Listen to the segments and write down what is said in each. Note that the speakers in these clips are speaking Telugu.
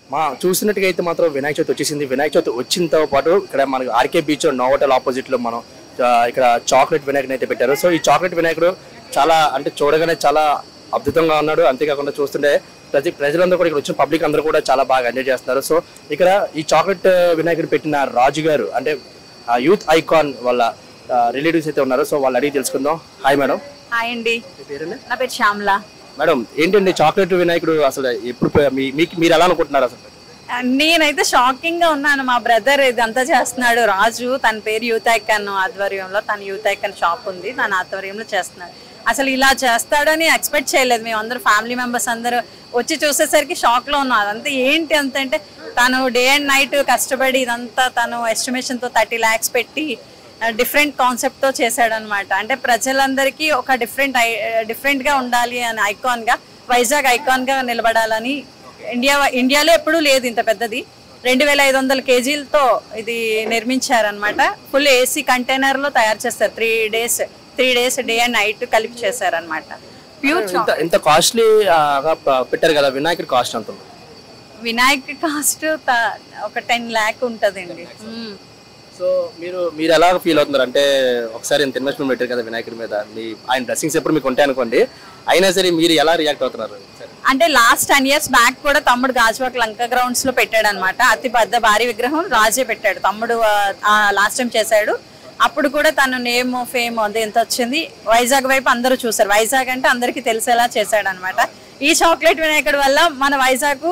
మా చూసినట్టుగా అయితే మాత్రం వినాయక చవితి వచ్చేసింది వినాయక చవితి వచ్చినతో పాటు ఇక్కడ మనకి ఆర్కే బీచ్ నోవోటల్ ఆపోజిట్ లో మనం ఆ, ఇక్కడ చాక్లెట్ వినాయకుని అయితే పెట్టారు సో ఈ చాక్లెట్ వినాయకుడు చాలా అంటే చూడగానే చాలా అద్భుతంగా ఉన్నాడు అంతేకాకుండా చూస్తుంటే ప్రతి ప్రజలందరూ కూడా ఇక్కడ వచ్చిన పబ్లిక్ అందరూ కూడా చాలా బాగా ఎంజాయ్ చేస్తున్నారు సో ఇక్కడ ఈ చాక్లెట్ వినాయకుడు పెట్టిన రాజు గారు అంటే యూత్ ఐకాన్ వాళ్ళ రిలేటివ్స్ అయితే ఉన్నారు సో వాళ్ళు అడిగి తెలుసుకుందాం హాయ్ మేడం హాయ్ అండి మీ పేరండి నా పేరు శ్యామల మేడం ఏంటండి చాక్లెట్ వినాయకుడు అసలు ఎప్పుడు పె- మీ- మీకు మీరు ఎలా అనుకుంటున్నారు అసలు నేనైతే షాకింగ్ గా ఉన్నాను మా బ్రదర్ ఇదంతా చేస్తున్నాడు రాజు తన పేరు యూత్ ఐకాన్ ఆధ్వర్యంలో తన యూత్ ఐకాన్ షాప్ ఉంది తన ఆధ్వర్యంలో చేస్తున్నాడు అసలు ఇలా చేస్తాడని ఎక్స్పెక్ట్ చేయలేదు మేము అందరూ ఫ్యామిలీ మెంబర్స్ అందరూ వచ్చి చూసేసరికి షాక్ లో ఉన్నాం అదంతా ఏంటి అంత అంటే తను డే అండ్ నైట్ కష్టపడి ఇదంతా తను ఎస్టిమేషన్ తో థర్టీ ల్యాక్స్ పెట్టి డిఫరెంట్ కాన్సెప్ట్ తో చేశాడు అనమాట అంటే ప్రజలందరికీ ఒక డిఫరెంట్ డిఫరెంట్ గా ఉండాలి అని ఐకాన్ గా వైజాగ్ ఐకాన్ గా నిలబడాలని ఇండియా ఇండియాలో ఎప్పుడూ లేదు ఇంత పెద్దది రెండు వేల ఐదు వందల కేజీలతో ఇది నిర్మించారనమాట ఫుల్ ఏసీ కంటైనర్ లో తయారు చేస్తారు three days three days day and night కలిపి చేశారనమాట ప్యూర్ ఇంత ఇంత కాస్ట్లీ పెట్టారు కదా వినాయకుడి కాస్ట్ అంత ఉంది. వినాయక్ కాస్ట్ ఒక టెన్ ల్యాక్ ఉంటదండి మ్మ్. సో మీరు మీరు ఎలా ఫీల్ అవుతున్నారు అంటే ఒకసారి ఇంత ఇన్వెస్ట్మెంట్ పెట్టారు కదా వినాయకుడి మీద మీ ఆయన బ్లెస్సింగ్స్ ఎప్పుడు మీకు ఉంటాయి అనుకోండి అయినా సరే మీరు ఎలా రియాక్ట్ అవుతున్నారు సరే. అంటే లాస్ట్ టెన్ ఇయర్స్ బ్యాక్ కూడా తమ్ముడు గాజువాక్ లంక గ్రౌండ్స్ లో పెట్టాడు అనమాట అతి పెద్ద భారీ విగ్రహం రాజే పెట్టాడు తమ్ముడు లాస్ట్ టైం చేశాడు అప్పుడు కూడా తన నేమ్ ఫేమ్ అది ఎంత వచ్చింది వైజాగ్ వైపు అందరూ చూసారు వైజాగ్ అంటే అందరికీ తెలిసేలా చేశాడు అనమాట ఈ చాక్లెట్ వినాయకుడి వల్ల మన వైజాగ్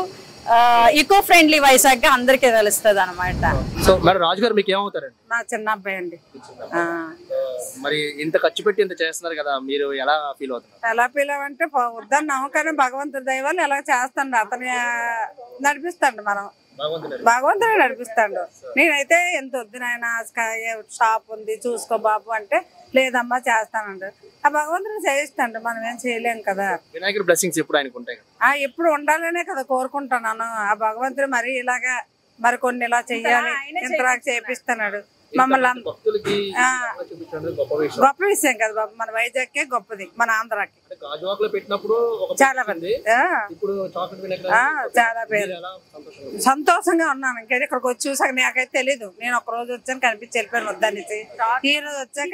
ఈకో ఫ్రెండ్లీ వైజాగ్ గా అందరికీ తెలుస్తుంది అనమాట సో మరి రాజు గారు మీకు ఏమవుతారండి నా చిన్న అబ్బాయి అండి ఆ. మరి ఇంత ఖర్చు పెట్టి ఇంత చేస్తున్నారు కదా మీరు ఎలా ఫీల్ అవుతున్నారు ఎలా పిలవంటే పో- వద్దన్నాము కానీ భగవంతుడి దైవాలు ఎలా చేస్తాడు అతని ఆ, నడిపిస్తాడు మనం భగవంతుడే నడిపిస్తాడు నేనైతే ఎంత వద్దు నాయన షాప్ ఉంది చూసుకో బాబు అంటే లేదమ్మా చేస్తానండు ఆ భగవంతుడు చేయిస్తాడు మనం ఏం చేయలేం కదా వినాయకుడి బ్లెస్సింగ్స్ ఎప్పుడు ఆయనకు ఉంటాయి కదా ఆ ఎప్పుడు ఉండాలనే కదా కోరుకుంటున్నాను ఆ భగవంతుడు మరి ఇలాగా మరి కొన్ని ఇలా చెయ్యాలి ఇంతలా చేపిస్తున్నాడు మమ్మల్ని అంత- భక్తులకి ఆ, చూపించడం గొప్ప విషయం గొప్ప విషయం కదా బాబు మన వైజాగ్కే గొప్పది మన ఆంధ్రాకి అంటే గాజువాక్ లో పెట్టినప్పుడు ఒక చాలా మంది ఆ, ఇప్పుడు చాక్లెట్ వినాయకుడు ఆ, చాలా పేరు ఎలా సంతోషంగా ఉంది? సంతోషంగా ఉన్నాను ఇంకా ఇక్కడికి వచ్చి చూసాక నాకైతే తెలీదు నేను ఒక రోజు వచ్చాను కనిపించి వెళ్ళిపోయాను వద్దనేసి ఈ రోజు వచ్చాక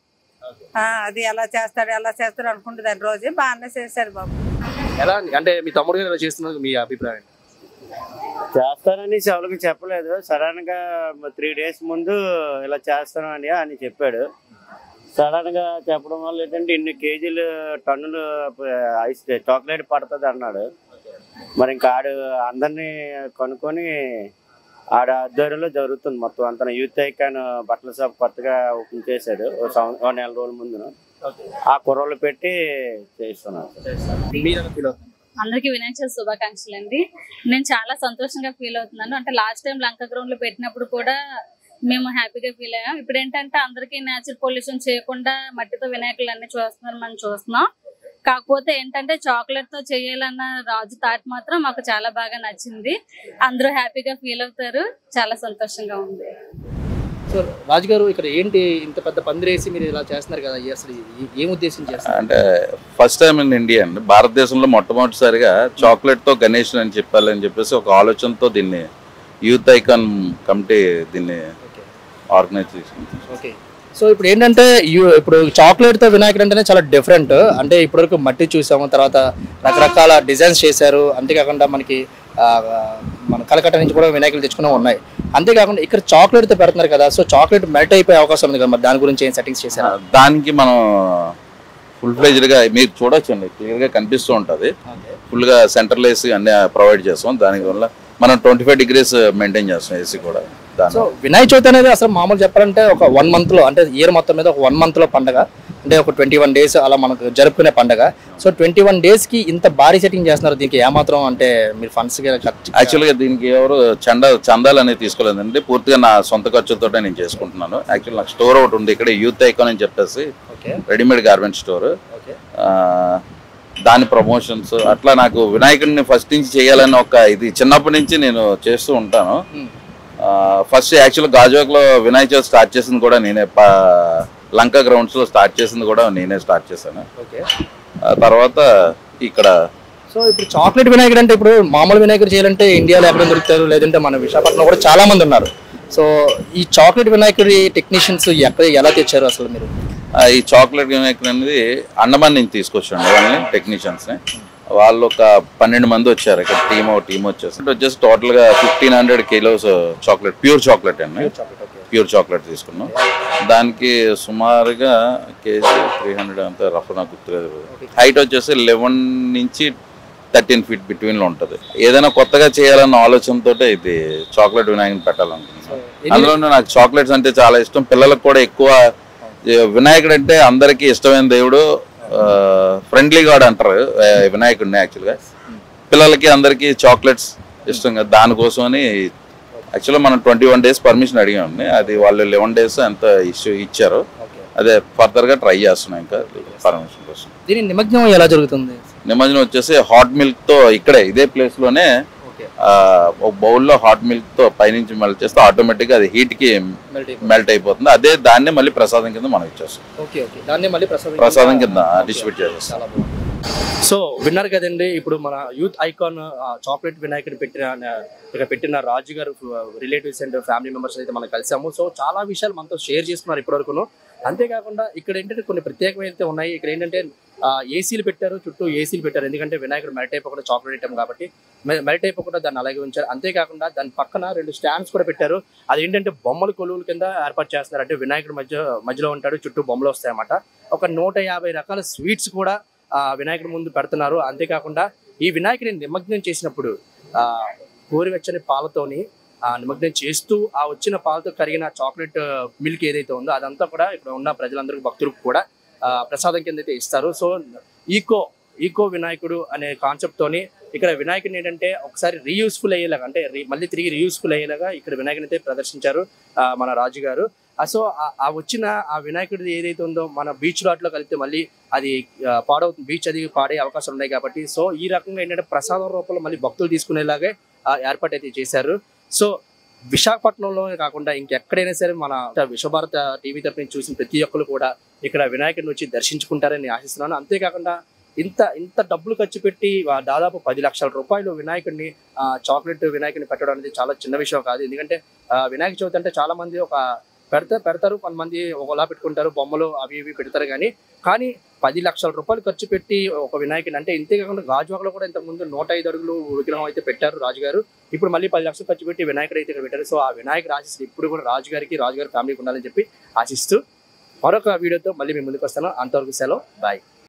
ఆ, అది ఎలా చేస్తాడు ఎలా చేస్తాడు అనుకుంటే దాని రోజు బాగానే చేశాడు బాబు ఎలా అంటే మీ తమ్ముడు గారు ఇలా చేస్తున్నందుకు మీ అభిప్రాయం ఏంటి? చేస్తానని ఎవరికి చెప్పలేదు సడన్ గా త్రీ డేస్ ముందు ఇలా చేస్తానని అని చెప్పాడు సడన్ గా చెప్పడం వల్ల ఏంటంటే ఇన్ని కేజీలు టన్నులు ఐస్ చాక్లెట్ పడుతుంది అన్నాడు మరి ఇంకా ఆడు అందరినీ కనుక్కొని ఆడ ఆధ్వర్యంలో జరుగుతుంది మొత్తం అంత యూత్ ఐకాన్ బట్టల షాప్ కొత్తగా ఓపెన్ చేశాడు ఓ సంవ- ఓ నెల రోజుల ముందున ఆ కుర్రోళ్ళు పెట్టి చేస్తున్నారు మీరు ఎలా ఫీల్ అవుతున్నారు అందరికీ వినాయక చవితి శుభాకాంక్షలు అండి నేను చాలా సంతోషంగా ఫీల్ అవుతున్నాను అంటే లాస్ట్ టైం లంక గ్రౌండ్ లో పెట్టినప్పుడు కూడా మేము హ్యాపీగా ఫీల్ అయ్యాం ఇప్పుడు ఏంటంటే అందరికీ నేచురల్ పొల్యూషన్ చేయకుండా మట్టితో వినాయకులు అన్ని చూస్తున్నారు మనం చూస్తున్నాం కాకపోతే ఏంటంటే చాక్లెట్ తో చేయాలన్న రాజు థాట్ మాత్రం మాకు చాలా బాగా నచ్చింది అందరూ హ్యాపీగా ఫీల్ అవుతారు చాలా సంతోషంగా ఉంది సో రాజు గారు ఇక్కడ ఏంటి ఇంత పెద్ద పందిరేసి మీరు ఇలా చేస్తున్నారు కదా ఈ అసలు ఈ- ఏం ఉద్దేశం చేస్తారు అంటే ఫస్ట్ టైం ఇన్ ఇండియా అండి భారతదేశంలో మొట్టమొదటిసారిగా చాక్లెట్ తో గణేష్ అని చెప్పాలని చెప్పేసి ఒక ఆలోచనతో దీన్ని యూత్ ఐకాన్ కమిటీ దీన్ని ఓకే ఆర్గనైజ్ చేసింది ఓకే సో ఇప్పుడు ఏంటంటే యు- ఇప్పుడు చాక్లెట్ తో వినాయకుడు అంటేనే చాలా డిఫరెంట్ అంటే ఇప్పటివరకు మట్టి చూసాము తర్వాత రకరకాల డిజైన్స్ చేశారు అంతేకాకుండా మనకి ఆ, మన కలకట్ట నుంచి కూడా వినాయకులు తెచ్చుకునే ఉన్నాయి అంతేకాకుండా ఇక్కడ చాక్లెట్ తో పెడుతున్నారు కదా సో చాక్లెట్ మెల్ట్ అయిపోయే అవకాశం ఉంది కదా మరి దాని గురించి ఏం సెట్టింగ్స్ చేశారు దానికి మనం ఫుల్ ఫ్లెజ్డ్ గా మీరు చూడొచ్చండి క్లియర్ గా కనిపిస్తూ ఉంటది ఫుల్ గా సెంట్రల్ ఏసీ అన్ని ప్రొవైడ్ చేస్తాం దాని వల్ల మనం ట్వంటీ ఫైవ్ డిగ్రీస్ మెయింటైన్ చేస్తాం ఏసీ కూడా దాని సో వినాయక చవితి అనేది అసలు మామూలు చెప్పాలంటే ఒక వన్ మంత్ లో అంటే ఇయర్ మొత్తం మీద ఒక వన్ మంత్ లో పండగ అంటే ఒక ట్వంటీ వన్ డేస్ అలా మనకు జరుపుకునే పండగ సో ట్వంటీ వన్ డేస్ కి ఇంత భారీ సెట్టింగ్ చేస్తున్నారు దీనికి ఏమాత్రం అంటే మీరు ఫండ్స్ యాక్చువల్గా దీనికి ఎవరు చందా చందాలు అనేది తీసుకోలేదండి పూర్తిగా నా సొంత ఖర్చుతో నేను చేసుకుంటున్నాను యాక్చువల్ నాకు స్టోర్ ఒకటి ఉంది ఇక్కడ యూత్ ఐకాన్ అని చెప్పేసి okay readymade garment store okay దాని ప్రమోషన్స్ అట్లా నాకు వినాయకుడిని ఫస్ట్ నుంచి చేయాలని ఒక ఇది చిన్నప్పటి నుంచి నేను చేస్తూ ఉంటాను Hmm. ఫస్ట్ యాక్చువల్ గాజువాక్లో వినాయక చవితి స్టార్ట్ చేసింది కూడా నేనే ప- లంక గ్రౌండ్స్లో స్టార్ట్ చేసింది కూడా నేనే స్టార్ట్ చేశాను ఓకే ఆ తర్వాత ఇక్కడ సో ఇప్పుడు చాక్లెట్ వినాయకుడు అంటే ఇప్పుడు మామూలు వినాయకుడు చేయాలంటే ఇండియాలో ఎక్కడ దొరుకుతారు లేదంటే మన విశాఖపట్నంలో కూడా చాలా మంది ఉన్నారు సో ఈ చాక్లెట్ వినాయకుడి టెక్నీషియన్స్ ఎక్కడ ఎలా తెచ్చారు అసలు మీరు ఆ, ఈ చాక్లెట్ వినాయకుడు అనేది అండమాన్ నుంచి తీసుకొచ్చాండి వాళ్ళని టెక్నీషియన్స్ని వాళ్ళు ఒక పన్నెండు మంది వచ్చారు ఇక్కడ టీమ్ ఒక టీమ్ వచ్చేసి అంటే వచ్చేసి టోటల్గా fifteen hundred kilos chocolate pure chocolate అండి ప్యూర్ చాక్లెట్ తీసుకున్నాం దానికి సుమారుగా కేజీ త్రీ హండ్రెడ్ అంతా రఫ్ నాకు గుర్తులేదు హైట్ వచ్చేసి లెవెన్ నుంచి థర్టీన్ ఫీట్ బిట్వీన్లో ఉంటుంది ఏదైనా కొత్తగా చేయాలన్న ఆలోచనతో ఇది చాక్లెట్ వినాయకుని పెట్టాలనుకుంటున్నాను అందులోనే నాకు చాక్లెట్స్ అంటే చాలా ఇష్టం పిల్లలకు కూడా ఎక్కువ ఈ వినాయకుడు అంటే అందరికీ ఇష్టమైన దేవుడు ఫ్రెండ్లీ గాడ్ అంటారు ఆ, వినాయకుడిని యాక్చువల్గా పిల్లలకి అందరికీ చాక్లెట్స్ ఇష్టం కదా దానికోసమని యాక్చువల్గా మనం ట్వంటీ వన్ డేస్ పర్మిషన్ అడిగామండి అది వాళ్ళు లెవెన్ డేస్ ఎంత ఇష్యూ ఇచ్చారు అదే ఫర్దర్గా ట్రై చేస్తున్నాం ఇంకా పర్మిషన్ కోసం దీని నిమగ్నం ఎలా జరుగుతుంది నిమజ్జనం వచ్చేసి హాట్ మిల్క్ తో ఇక్కడే ఇదే ప్లేస్ లోనే ఓకే ఆ, ఒక బౌల్లో హాట్ మిల్క్ తో పైనుంచి మెల్ట్ చేస్తే ఆటోమేటిక్ గా అది హీట్ కి మెల్ట్ అయిపోతుంది అదే దాన్ని మళ్ళీ ప్రసాదం కింద మనం ఇచ్చేస్తాం ఓకే ఓకే దాన్ని మళ్ళీ ప్రసాదం ప్రసాదం కింద డిస్ట్రిబ్యూట్ చేసేస్తాం చాలా బాగుంది సో విన్నారు కదండి ఇప్పుడు మన యూత్ ఐకాన్ చాక్లెట్ వినాయకుడు పెట్టిన ఇక్కడ పెట్టిన రాజు గారు రిలేటివ్స్ అండ్ ఫ్యామిలీ మెంబర్స్ అయితే మనం కలిసాము సో చాలా విషయాలు మనతో షేర్ చేసుకున్నారు ఇప్పటివరకును అంతేకాకుండా ఇక్కడ ఏంటంటే కొన్ని ప్రత్యేకమైనవి ఉన్నాయి ఇక్కడ ఏంటంటే ఏసీలు పెట్టారు చుట్టూ ఏసీలు పెట్టారు ఎందుకంటే వినాయకుడు మెల్ట్ అయిపోకుండా చాక్లెట్ ఐటమ్ కాబట్టి మెల్ట్ అయిపోకుండా దాన్ని అలాగే ఉంచారు అంతేకాకుండా దాని పక్కన రెండు స్టాండ్స్ కూడా పెట్టారు అది ఏంటంటే బొమ్మల కొలువుల కింద ఏర్పాటు చేస్తున్నారు అంటే వినాయకుడు మధ్య మధ్యలో ఉంటాడు చుట్టూ బొమ్మలు వస్తాయన్నమాట ఒక నూట యాభై రకాల స్వీట్స్ కూడా ఆ వినాయకుడి ముందు పెడుతున్నారు అంతేకాకుండా ఈ వినాయకుడిని నిమగ్నం చేసినప్పుడు ఆ గోరువెచ్చని పాలతోని ఆ నిమగ్నం చేస్తూ ఆ వచ్చిన పాలతో కరిగిన చాక్లెట్ మిల్క్ ఏదైతే ఉందో అదంతా కూడా ఇక్కడ ఉన్న ప్రజలందరికీ భక్తులకు కూడా ఆ, ప్రసాదం కింద అయితే ఇస్తారు సో ఈకో ఈకో వినాయకుడు అనే కాన్సెప్ట్ తోని ఇక్కడ వినాయకుడిని ఏంటంటే ఒకసారి రీయూస్ఫుల్ అయ్యేలాగా అంటే re- మళ్ళీ తిరిగి రీయూస్ఫుల్ అయ్యేలాగా ఇక్కడ వినాయకుని అయితే ప్రదర్శించారు ఆ, మన రాజు గారు ఆ, సో ఆ- ఆ వచ్చిన ఆ వినాయకుడిది ఏదైతే ఉందో మన బీచ్ లో కలిపితే మళ్ళీ అది ఆ, పాడవుతుంది బీచ్ అది పాడే అవకాశాలు ఉన్నాయి కాబట్టి సో ఈ రకంగా ఏంటంటే ప్రసాదం రూపంలో మళ్ళీ భక్తులు తీసుకునేలాగే ఆ, ఏర్పాటు అయితే చేశారు సో విశాఖపట్నంలోనే కాకుండా ఇంకెక్కడైనా సరే మన విశ్వభారత టీవీ తరపు నుంచి చూసిన ప్రతి ఒక్కరు కూడా ఇక్కడ వినాయకుడిని వచ్చి దర్శించుకుంటారని ఆశిస్తున్నాను అంతేకాకుండా ఇంత ఇంత డబ్బులు ఖర్చు పెట్టి ఆ, దాదాపు పది లక్షల రూపాయలు వినాయకుడిని ఆ, చాక్లెట్ వినాయకుడిని పెట్టడం అనేది చాలా చిన్న విషయం కాదు ఎందుకంటే ఆ, వినాయక చవితి అంటే చాలా మంది ఒక పెడతా పెడతారు కొంతమంది ఒకలా పెట్టుకుంటారు బొమ్మలు అవి ఇవి పెడతారు కానీ కానీ పది లక్షల రూపాయలు ఖర్చు పెట్టి ఒక వినాయకుని అంటే ఇంతే కాకుండా గాజువాకలో కూడా ఇంతకుముందు నూట ఐదు అడుగులు విగ్రహం అయితే పెట్టారు రాజుగారు ఇప్పుడు మళ్ళీ పది లక్షలు ఖర్చు పెట్టి వినాయకుడు అయితే ఇక్కడ పెట్టారు సో ఆ వినాయకుడు ఆశిస్తూ ఇప్పుడు కూడా రాజుగారికి రాజుగారి ఫ్యామిలీకి ఉండాలని చెప్పి ఆశిస్తూ మరొక వీడియోతో మళ్ళీ మీ ముందుకు వస్తాను అంతవరకు సెలవు బాయ్